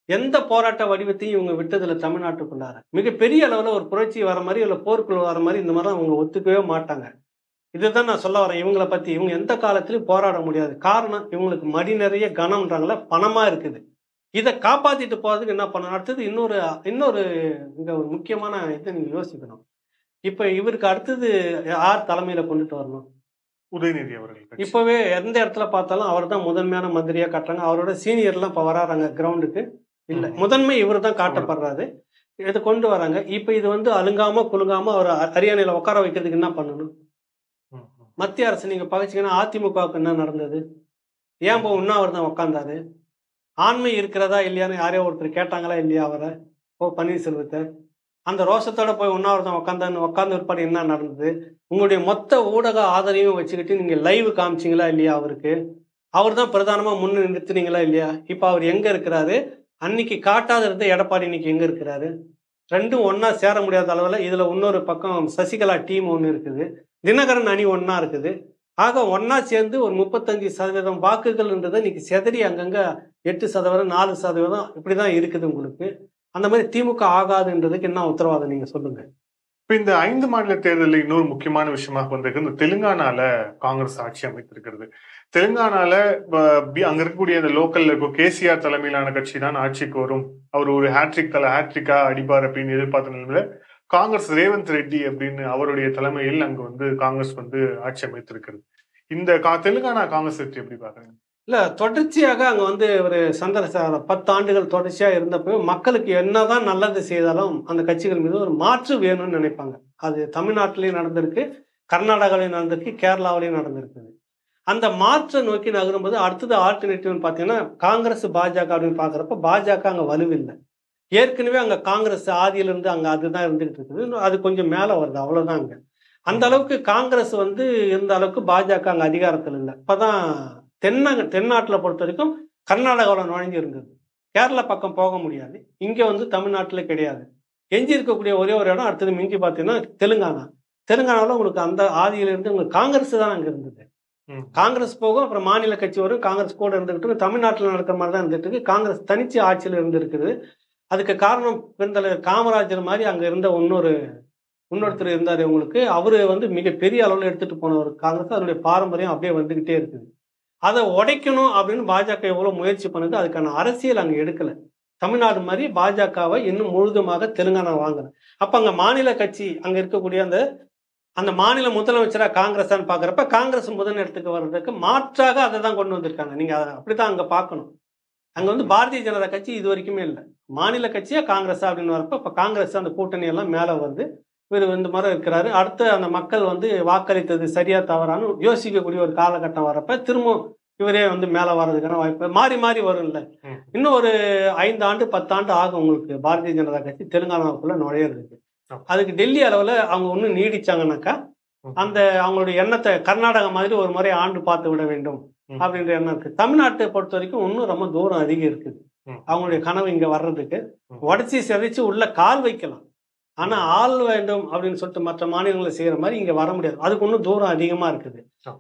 எந்த போராட்ட வடிவத்தையும் இவங்க விட்டதில்ல தமிழ்நாட்டுக்குள்ளார மிகப்பெரிய அளவில் ஒரு புரட்சி வர மாதிரி இல்லை போருக்குள்ள வர மாதிரி இந்த மாதிரிலாம் அவங்க ஒத்துக்கவே மாட்டாங்க இதுதான் நான் சொல்ல வரேன் இவங்களை பத்தி இவங்க எந்த காலத்திலயும் போராட முடியாது காரணம் இவங்களுக்கு மடி நிறைய கனம்ன்றாங்களே பணமா இருக்குது இதை காப்பாத்திட்டு போறதுக்கு என்ன பண்ணணும் அடுத்தது இன்னொரு இன்னொரு இங்க ஒரு முக்கியமான இதை நீங்க யோசிக்கணும் இப்ப இவருக்கு அடுத்தது யார் தலைமையில கொண்டுட்டு வரணும் உதயநிதி அவர்கள் கட்சி. இப்பவே எந்த இடத்துல பார்த்தாலும் அவர் தான் முதன்மையான மந்திரியா காட்டுறாங்க அவரோட சீனியர்லாம் இப்ப வராறாங்க கிரவுண்டுக்கு இல்ல ம். முதன்மை இவர் தான் காட்டப்படுறாரு இதை கொண்டு வராங்க இப்ப இது வந்து அலுங்காம குலுங்காம அவர் அரியணையில உட்கார வைக்கிறதுக்கு என்ன பண்ணணும் ம், ம். மத்திய அரசு நீங்க பகிச்சிங்கன்னா அதிமுகவுக்கு என்ன நடந்தது ஏன் இப்போ உண்ணாவிரதம் தான் உட்காந்தாரு ஆண்மை இருக்கிறதா இல்லையான்னு யாரையோ ஒருத்தர் கேட்டாங்களா இல்லையா அவரை ஓ பன்னீர்செல்வத்தை அந்த ரோஷத்தோட போய் உண்ணாவிரதம் உட்காந்தான்னு உட்கார்ந்து பிற்பாடு என்ன நடந்தது உங்களுடைய மொத்த ஊடக ஆதரவையும் வச்சுக்கிட்டு நீங்க லைவ் காமிச்சிங்களா இல்லையா அவருக்கு அவர் தான் பிரதானமா முன்னு நிறுத்துனீங்களா இல்லையா இப்போ அவர் எங்க இருக்கிறாரு அன்னைக்கு காட்டாத இருந்த எடப்பாடி இன்னைக்கு எங்க இருக்கிறாரு ரெண்டும் ஒண்ணா சேர முடியாத அளவுல இதுல இன்னொரு பக்கம் சசிகலா டீம் ஒன்று இருக்குது தினகரன் அணி ஒண்ணா இருக்குது ஆக ஒண்ணா சேர்ந்து ஒரு முப்பத்தஞ்சு சதவீதம் வாக்குகள்ன்றதை இன்னைக்கு செதறி அங்கங்க எட்டு சதவீதம் நாலு சதவீதம் இப்படிதான் இருக்குது உங்களுக்கு அந்த மாதிரி திமுக ஆகாதுன்றதுக்கு என்ன உத்தரவாதம் நீங்க சொல்லுங்க இப்ப இந்த ஐந்து மாநில தேர்தலில் இன்னொரு முக்கியமான விஷயமாக வந்திருக்கு இந்த தெலுங்கானால காங்கிரஸ் ஆட்சி அமைத்திருக்கிறது தெலுங்கானால ப- பி- அங்க இருக்கக்கூடிய இந்த லோக்கல்ல இருக்கும் கேசிஆர் தலைமையிலான கட்சி தான் ஆட்சிக்கு வரும் அவர் ஒரு ஹேட்ரிக் தலை ஹேட்ரிக்கா அடிப்பார் அப்படின்னு எதிர்பார்த்த நிலையில காங்கிரஸ் ரேவந்த் ரெட்டி அப்படின்னு அவருடைய தலைமையில் அங்க வந்து காங்கிரஸ் வந்து ஆட்சி அமைத்திருக்கிறது இந்த கா- தெலுங்கானா காங்கிரஸ் வெற்றி எப்படி பாக்குறீங்க இல்ல தொடர்ச்சியாக அங்க வந்து ஒரு சந்திரசேகர பத்து ஆண்டுகள் தொடர்ச்சியா இருந்தப்போ மக்களுக்கு என்னதான் நல்லது செய்தாலும் அந்த கட்சிகள் மீது ஒரு மாற்று வேணும்னு நினைப்பாங்க அது தமிழ்நாட்டிலையும் நடந்திருக்கு கர்நாடகாவிலையும் நடந்திருக்கு கேரளாவிலையும் நடந்திருக்குது அந்த மாற்றை நோக்கி நகரும்போது அடுத்தது ஆல்டர்னேட்டிவ்னு பார்த்தீங்கன்னா காங்கிரஸ் பாஜக அப்படின்னு பார்க்குறப்ப பாஜக அங்கே வலுவில்லை ஏற்கனவே அங்கே காங்கிரஸ் ஆதியிலிருந்து அங்கே அதுதான் இருந்துகிட்டு இருக்குது இன்னும் அது கொஞ்சம் மேலே வருது அவ்வளோதான் அங்கே அந்த அளவுக்கு காங்கிரஸ் வந்து இருந்த அளவுக்கு பாஜக அங்கே அதிகாரத்தில் இல்லை இப்போதான் தென்னக தென்னாட்டில் பொறுத்த வரைக்கும் கர்நாடகாவில் நுழைஞ்சு இருந்தது கேரளா பக்கம் போக முடியாது இங்கே வந்து தமிழ்நாட்டில் கிடையாது எஞ்சி இருக்கக்கூடிய ஒரே ஒரு இடம் அடுத்தது மிஞ்சி பார்த்தீங்கன்னா தெலுங்கானா தெலுங்கானாவில் உங்களுக்கு அந்த ஆதியிலிருந்து உங்களுக்கு காங்கிரஸ் தான் அங்கே இருந்தது ம். காங்கிரஸ் போகும் அப்புறம் மாநில கட்சி வரும் காங்கிரஸ் கூட இருந்துகிட்டு இருக்கு. தமிழ்நாட்டில் நடக்கிற மாதிரி தான் இருந்துட்டு இருக்கு காங்கிரஸ் தனிச்சு ஆட்சியில் இருந்திருக்குது அதுக்கு காரணம் பெருந்தலைவர் காமராஜர் மாதிரி அங்கே இருந்த இன்னொரு இன்னொருத்தர் இருந்தார் உங்களுக்கு அவரு வந்து மிகப்பெரிய அளவில் எடுத்துட்டு போனவர் காங்கிரஸ் அதனுடைய பாரம்பரியம் அப்படியே வந்துகிட்டே இருக்குது அதை உடைக்கணும் அப்படின்னு பாஜக எவ்வளவு முயற்சி பண்ணுது அதுக்கான அரசியல் அங்கே எடுக்கல தமிழ்நாடு மாதிரி பாஜகவை இன்னும் முழுதுமாக தெலுங்கானா வாங்கல அப்ப அங்க மாநில கட்சி அங்க இருக்கக்கூடிய அந்த அந்த மாநில முதலமைச்சரா காங்கிரஸான்னு பாக்குறப்ப காங்கிரஸ் முதல் இடத்துக்கு வர்றதுக்கு மாற்றாக அதை தான் கொண்டு வந்திருக்காங்க நீங்க அதை அப்படித்தான் அங்க பார்க்கணும் அங்க வந்து பாரதிய ஜனதா கட்சி இது வரைக்குமே இல்லை மாநில கட்சியா காங்கிரஸா அப்படின்னு வரப்ப இப்ப காங்கிரஸ் அந்த கூட்டணி எல்லாம் மேல வருது இவர் இந்த மாதிரி இருக்கிறாரு அடுத்து அந்த மக்கள் வந்து வாக்களித்தது சரியா தவறான்னு யோசிக்கக்கூடிய ஒரு காலகட்டம் வரப்ப திரும்ப இவரே வந்து மேல வர்றதுக்கான வாய்ப்பு மாறி மாறி வரும்ல ம். இன்னும் ஒரு ஐந்து ஆண்டு பத்தாண்டு ஆகும் உங்களுக்கு பாரதிய ஜனதா கட்சி தெலுங்கானாவுக்குள்ள நுழையிறதுக்கு ஆமா. அதுக்கு டெல்லி அளவுல அவங்க இன்னும் நீடிச்சாங்கன்னாக்கா ம். அந்த அவங்களுடைய எண்ணத்தை கர்நாடகா மாதிரி ஒரு முறை ஆண்டு பார்த்து விட வேண்டும் ம். அப்படின்ற எண்ணம் இருக்கு தமிழ்நாட்டை பொறுத்த வரைக்கும் இன்னும் ரொம்ப தூரம் அதிகம் இருக்குது ம். அவங்களுடைய கனவு இங்க வர்றதுக்கு ம். உடச்சி சிதைச்சு உள்ள கால் வைக்கலாம் ஆனா ஆள் வேண்டும் அப்படின்னு சொல்லிட்டு மற்ற மாநிலங்களை செய்யற மாதிரி இங்க வர முடியாது அதுக்கு இன்னும் தூரம் அதிகமா இருக்குது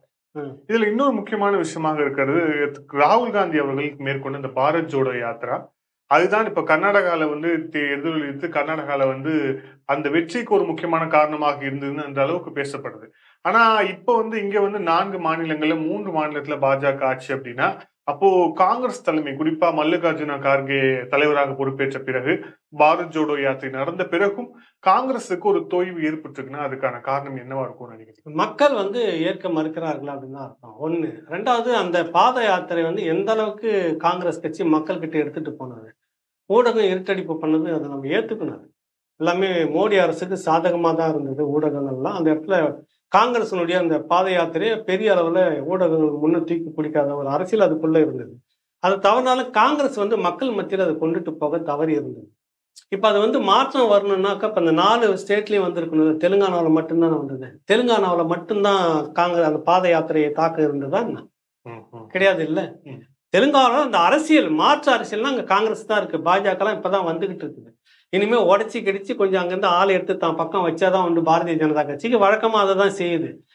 இதுல இன்னொரு முக்கியமான விஷயமாக இருக்கிறது ராகுல் காந்தி அவர்கள் மேற்கொண்ட இந்த பாரத் ஜோடோ யாத்ரா அதுதான் இப்ப கர்நாடகால வந்து தே- எதிரொலித்து கர்நாடகால வந்து அந்த வெற்றிக்கு ஒரு முக்கியமான காரணமாக இருந்ததுன்னு அந்த அளவுக்கு பேசப்படுது ஆனா இப்ப வந்து இங்க வந்து நான்கு மாநிலங்கள்ல மூன்று மாநிலத்துல பாஜக ஆட்சி அப்படின்னா அப்போ காங்கிரஸ் தலைமை குறிப்பா மல்லிகார்ஜுன கார்கே தலைவராக பொறுப்பேற்ற பிறகு பாரத் ஜோடோ யாத்திரை நடந்த பிறகும் காங்கிரஸுக்கு ஒரு தொய்வு ஏற்பட்டிருக்குன்னா அதுக்கான காரணம் என்னவா இருக்கும்னு நினைக்கிறீங்க மக்கள் வந்து ஏற்க மறுக்கிறார்கள் அப்படின்னு தான் அர்த்தம் ஒண்ணு ரெண்டாவது அந்த பாத யாத்திரை வந்து எந்த அளவுக்கு காங்கிரஸ் கட்சி மக்கள் கிட்ட எடுத்துட்டு போனது ஊடகம் இருட்டடிப்பு பண்ணது அதை நம்ம ஏத்துக்கணும் அது. எல்லாமே மோடி அரசுக்கு சாதகமா தான் இருந்தது ஊடகங்கள்லாம் அந்த இடத்துல காங்கிரஸினுடைய அந்த பாத யாத்திரையை பெரிய அளவுல ஊடகங்கள் முன்ன தூக்கி பிடிக்காத ஒரு அரசியல் அதுக்குள்ள இருந்தது அது தவறுனாலும் காங்கிரஸ் வந்து மக்கள் மத்தியில் அதை கொண்டுட்டு போக தவறி இருந்தது இப்போ அது வந்து மாற்றம் வரணும்னாக்கா இப்போ அந்த நாலு ஸ்டேட்லேயும் வந்திருக்கணும் தெலுங்கானாவில் மட்டும்தான் வந்தது தெலுங்கானாவில் மட்டும்தான் காங்கிரஸ் அந்த பாத யாத்திரையை தாக்க இருந்ததா என்ன? ம், ம். கிடையாது இல்ல ம். தெலுங்கானாவில் அந்த அரசியல் மாற்று அரசியல்னா அங்கே காங்கிரஸ் தான் இருக்கு பாஜகலாம் இப்பதான் வந்துகிட்டு இருக்குது இனிமே உடச்சி கிடிச்சு கொஞ்சம் அங்கேருந்து ஆள் எடுத்து தான் பக்கம் வச்சாதான் வந்து பாரதிய ஜனதா கட்சிக்கு வழக்கமா அதை தான் செய்யுது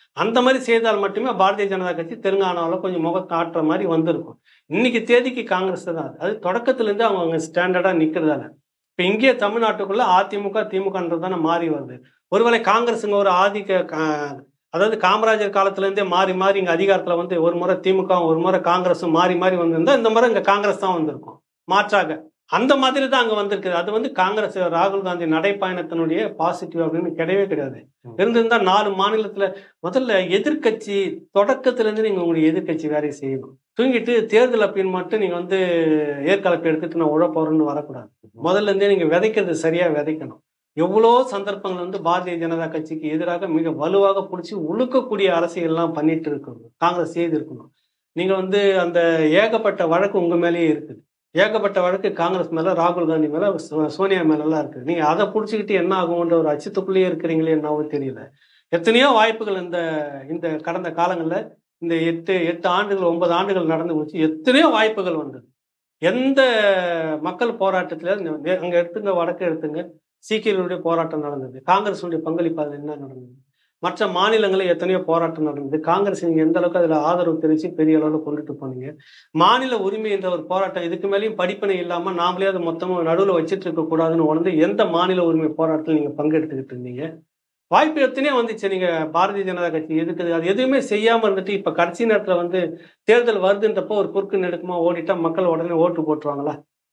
அந்த மாதிரி செய்தால் மட்டுமே பாரதிய ஜனதா கட்சி தெலுங்கானாவில் கொஞ்சம் முகம் காட்டுற மாதிரி வந்திருக்கும் இன்னைக்கு தேதிக்கு காங்கிரஸ் தான் அது அது தொடக்கத்துலேருந்து அவங்க அவங்க ஸ்டாண்டர்டாக நிற்கிறதால இப்போ இங்கே தமிழ்நாட்டுக்குள்ள அதிமுக திமுகன்றது தானே மாறி வருது ஒருவேளை காங்கிரஸுங்க ஒரு ஆதிக்க கா- அதாவது காமராஜர் காலத்துலேருந்தே மாறி மாறி இங்கே அதிகாரத்தில் வந்து ஒரு முறை திமுக ஒரு முறை காங்கிரஸும் மாறி மாறி வந்திருந்தா இந்த முறை இங்கே காங்கிரஸ் தான் வந்திருக்கும் மாற்றாக அந்த மாதிரி தான் அங்கே வந்திருக்குது அது வந்து காங்கிரஸ் ராகுல் காந்தி நடைப்பயணத்தினுடைய பாசிட்டிவ் அப்படின்னு கிடையவே கிடையாது இருந்திருந்தா நாலு மாநிலத்துல முதல்ல எதிர்க்கட்சி தொடக்கத்திலேருந்து நீங்க உங்களுடைய எதிர்க்கட்சி வேலையை செய்யணும் தூங்கிட்டு தேர்தல் அப்படின்னு மட்டும் நீங்க வந்து ஏற்கலப்பு எடுத்துட்டு நான் உழப்போறேன்னு வரக்கூடாது முதல்ல இருந்தே நீங்க விதைக்கிறது சரியா விதைக்கணும் எவ்வளோ சந்தர்ப்பங்கள் வந்து பாரதிய ஜனதா கட்சிக்கு எதிராக மிக வலுவாக பிடிச்சி உழுக்கக்கூடிய அரசியல்லாம் பண்ணிட்டு இருக்கணும் காங்கிரஸ் செய்திருக்கணும் நீங்க வந்து அந்த ஏகப்பட்ட வழக்கு உங்க மேலேயே இருக்குது ஏகப்பட்ட வழக்கு காங்கிரஸ் மேல ராகுல் காந்தி மேல சோ- சோனியா மேல எல்லாம் இருக்கு நீங்க அதை புடிச்சுக்கிட்டு என்ன ஆகும்ன்ற ஒரு அச்சத்துக்குள்ளேயே இருக்கிறீங்களே என்னவோ தெரியல எத்தனையோ வாய்ப்புகள் இந்த இந்த கடந்த காலங்கள்ல இந்த எட்டு எட்டு ஆண்டுகள் ஒன்பது ஆண்டுகள் நடந்து போச்சு எத்தனையோ வாய்ப்புகள் வந்தது எந்த மக்கள் போராட்டத்துல இந்த- அங்க எடுத்துங்க வடக்கு எடுத்துங்க சீக்கியர்களுடைய போராட்டம் நடந்தது காங்கிரஸுடைய பங்களிப்பு அதில் என்ன நடந்தது மற்ற மாநிலங்களில் எத்தனையோ போராட்டம் நடந்தது காங்கிரஸ் நீங்க எந்த அளவுக்கு அதுல ஆதரவு தெரிவிச்சு பெரிய அளவில் கொண்டுட்டு போனீங்க மாநில உரிமை என்ற ஒரு போராட்டம் இதுக்கு மேலேயும் படிப்பினை இல்லாம நாமளே அதை மொத்தமா நடுவில் வச்சிட்டு இருக்க கூடாதுன்னு உணர்ந்து எந்த மாநில உரிமை போராட்டத்தில் நீங்க பங்கெடுத்துக்கிட்டு இருந்தீங்க வாய்ப்பு எத்தனையோ வந்துச்சு நீங்க பாரதிய ஜனதா கட்சி எதுக்குது அது எதுவுமே செய்யாம இருந்துட்டு இப்ப கடைசி நேரத்துல வந்து தேர்தல் வருதுன்றப்போ ஒரு குறுக்கு நெடுக்குமா ஓடிட்டா மக்கள் உடனே ஓட்டு போட்டுருவாங்களா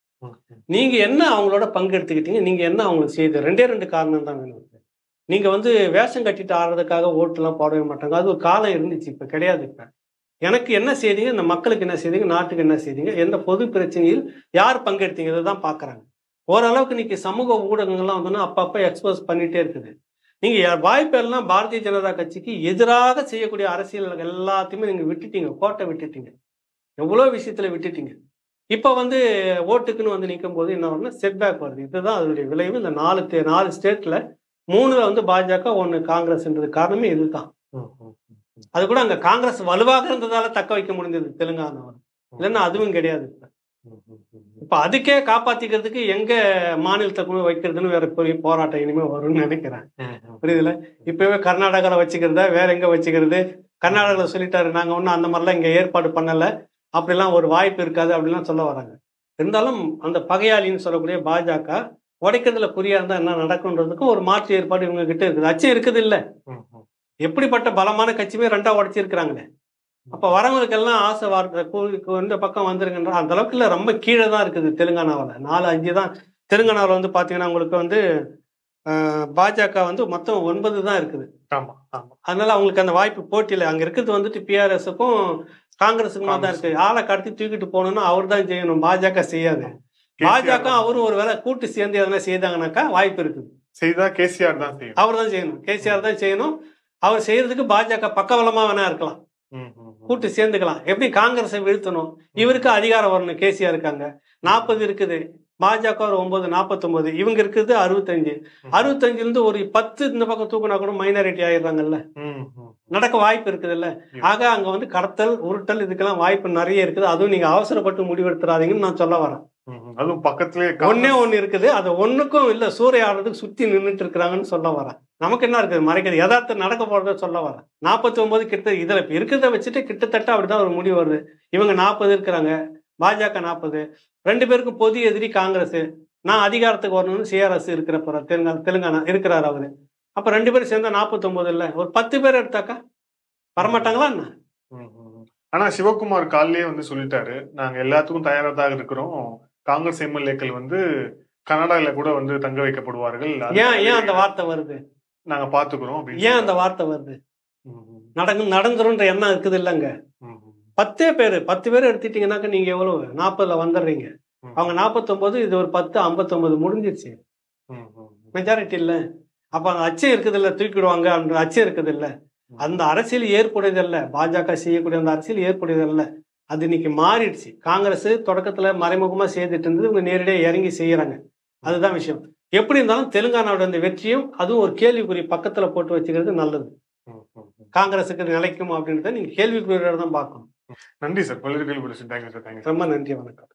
நீங்க என்ன அவங்களோட பங்கெடுத்துக்கிட்டீங்க நீங்க என்ன அவங்களுக்கு செய்து ரெண்டே ரெண்டு காரணம் தான் வேணும் நீங்க வந்து வேஷம் கட்டிட்டு ஆடுறதுக்காக ஓட்டுலாம் போடவே மாட்டாங்க அது ஒரு காலம் இருந்துச்சு இப்ப கிடையாது இப்ப எனக்கு என்ன செய்தீங்க இந்த மக்களுக்கு என்ன செய்தீங்க நாட்டுக்கு என்ன செய்தீங்க எந்த பொது பிரச்சனையில் யார் பங்கெடுத்தீங்க இதை தான் பாக்குறாங்க ஓரளவுக்கு இன்னைக்கு சமூக ஊடகங்கள்லாம் வந்தோன்னா அப்பப்ப எக்ஸ்போஸ் பண்ணிட்டே இருக்குது நீங்க யா- வாய்ப்பெல்லாம் பாரதிய ஜனதா கட்சிக்கு எதிராக செய்யக்கூடிய அரசியல் எல்லாத்தையுமே நீங்க விட்டுட்டீங்க கோட்டை விட்டுட்டீங்க எவ்வளோ விஷயத்துல விட்டுட்டீங்க இப்போ வந்து ஓட்டுக்குன்னு வந்து நிற்கும் போது என்ன வரும்னா செட்பேக் வருது இதுதான் அதனுடைய விளைவு இந்த நாலு தே- நாலு ஸ்டேட்ல மூணுல வந்து பாஜக ஒன்று காங்கிரஸ்ன்றது காரணமே இதுதான் அது கூட அங்க காங்கிரஸ் வலுவாக இருந்ததால தக்க வைக்க முடிஞ்சது தெலுங்கானாவில் இல்லைன்னா அதுவும் கிடையாது இப்ப இப்ப அதுக்கே காப்பாத்திக்கிறதுக்கு எங்க மாநிலத்தை கொண்டு போய் வைக்கிறதுன்னு வேற பெரிய போராட்டம் இனிமே வரும்னு நினைக்கிறேன் புரியுதுல இப்பவே கர்நாடகாவில் வச்சுக்கிறதா வேற எங்க வச்சுக்கிறது கர்நாடகாவில் சொல்லிட்டாரு நாங்க ஒன்றும் அந்த மாதிரிலாம் இங்க ஏற்பாடு பண்ணல அப்படிலாம் ஒரு வாய்ப்பு இருக்காது அப்படிலாம் சொல்ல வராங்க இருந்தாலும் அந்த பகையாளின்னு சொல்லக்கூடிய பாஜக உடைக்கிறதுல குறியா இருந்தா என்ன நடக்கும்ன்றதுக்கும் ஒரு மாற்று ஏற்பாடு இவங்க கிட்ட இருக்குது அச்சம் இருக்குது இல்ல எப்படிப்பட்ட பலமான கட்சியுமே ரெண்டா உடைச்சிருக்கிறாங்களே அப்ப வரவங்களுக்கெல்லாம் ஆசை வார்த்தை கூ- கூ- இந்த பக்கம் வந்துருங்கன்ற அந்த அளவுக்கு இல்ல ரொம்ப கீழே தான் இருக்குது தெலுங்கானாவில் நாலு அஞ்சு தான் தெலுங்கானாவில் வந்து பாத்தீங்கன்னா உங்களுக்கு வந்து ஆஹ், பாஜக வந்து மொத்தம் ஒன்பது தான் இருக்குது ஆமா ஆமா அதனால அவங்களுக்கு அந்த வாய்ப்பு போட்டியில அங்க இருக்கிறது வந்துட்டு பிஆர்எஸ்க்கும் காங்கிரஸுக்குமா தான் இருக்கு ஆளை கடத்தி தூக்கிட்டு போகணும்னா அவர் தான் செய்யணும் பாஜக செய்யாது பாஜக அவரும் ஒரு வேளை கூட்டு சேர்ந்து எதனா செய்தாங்கனாக்கா வாய்ப்பு இருக்குது செய்தா கேசிஆர் தான் செய்யும் அவர் தான் செய்யணும் கேசிஆர் தான் செய்யணும் அவர் செய்யறதுக்கு பாஜக பக்கபலமா வேணா இருக்கலாம் ம், ம், ம். கூட்டு சேர்ந்துக்கலாம் எப்படி காங்கிரஸை வீழ்த்தணும் இவருக்கு அதிகாரம் வரணும் கேசிஆர் இருக்காங்க நாற்பது இருக்குது பாஜக ஒரு ஒன்பது நாற்பத்தொன்பது இவங்க இருக்குது அறுபத்தஞ்சு அறுபத்தஞ்சுல இருந்து ஒரு பத்து இந்த பக்கம் தூக்குனா கூட மைனாரிட்டி ஆயிடுறாங்கல்ல ம், ம். நடக்க வாய்ப்பு இருக்குதுல்ல ஆக அங்க வந்து கடத்தல் உருட்டல் இதுக்கெல்லாம் வாய்ப்பு நிறைய இருக்குது அதுவும் நீங்க அவசரப்பட்டு முடிவெடுத்துறாதீங்கன்னு நான் சொல்ல வரேன் ம், ம். அதுவும் பக்கத்திலே ஒன்னே ஒண்ணு இருக்குது அது ஒண்ணுக்கும் இல்ல சூறையாடுறதுக்கு சுத்தி நின்றுட்டு இருக்கிறாங்கன்னு சொல்ல வரேன் நமக்கு என்ன இருக்குது மறைக்கிறது யதார்த்தம் நடக்க போறத சொல்ல வரேன் நாற்பத்தி ஒன்பது கிட்ட இதுல இப்ப இருக்கிறத வச்சுட்டு கிட்டத்தட்ட அப்படிதான் ஒரு முடிவு வருது இவங்க நாற்பது இருக்கிறாங்க பாஜக நாற்பது ரெண்டு பேருக்கும் பொது எதிரி காங்கிரஸ் நான் அதிகாரத்துக்கு வரணும்னு சிஆர்எஸ் இருக்கிற போற தெலுங்கானா தெலுங்கானா இருக்கிறார் அவரு அப்ப ரெண்டு பேரும் சேர்ந்தா நாற்பத்தி இல்ல ஒரு பத்து பேர் எடுத்தாக்கா வரமாட்டாங்களா என்ன ம், ம், ம். ஆனா சிவகுமார் காலையிலேயே வந்து சொல்லிட்டாரு நாங்க எல்லாத்துக்கும் தயாரா தான் இருக்கிறோம் காங்கிரஸ் எம்எல்ஏக்கள் வந்து கனடால கூட வந்து தங்க வைக்கப்படுவார்கள் ஏன் ஏன் அந்த வார்த்தை வருது நாங்க பாத்துக்கிறோம் அப்படின்னு ஏன் அந்த வார்த்தை வருது ம், ம், நடக்கும் நடந்துருன்ற எண்ணம் இருக்குது இல்லைங்க ம், ம். பத்தே பேர் பத்து பேர் எடுத்துட்டீங்கன்னாக்க நீங்க எவ்வளவு நாற்பதுல வந்துடுறீங்க ம். அவங்க நாற்பத்தொன்பது இது ஒரு பத்து ஐம்பத்தொன்பது முடிஞ்சிருச்சு ம், ம், ம். மெஜாரிட்டி இல்ல அப்ப அந்த அச்சம் இருக்குது இல்ல தூக்கிடுவாங்க அந்த அச்சம் இருக்குது இல்ல அந்த அரசியல் ஏற்புடையது இல்ல பாஜக செய்யக்கூடிய அந்த அரசியல் ஏற்புடையது இல்ல அது இன்னைக்கு மாறிடுச்சு காங்கிரஸ் தொடக்கத்துல மறைமுகமா செய்துட்டு இருந்தது இவங்க நேரடியாக இறங்கி செய்யறாங்க அதுதான் விஷயம் எப்படி இருந்தாலும் தெலுங்கானாவோட இந்த வெற்றியும் அதுவும் ஒரு கேள்விக்குறி பக்கத்துல போட்டு வச்சுக்கிறது நல்லது ம், ம், ம். காங்கிரஸுக்கு நிலைக்கும் அப்படின்றத நீங்க கேள்விக்குறியோட தான் பார்க்கணும் நன்றி சார் பல்வேறு கேள்வி தேங்க்யூ சார் தேங்க்யூ ரொம்ப நன்றி வணக்கம்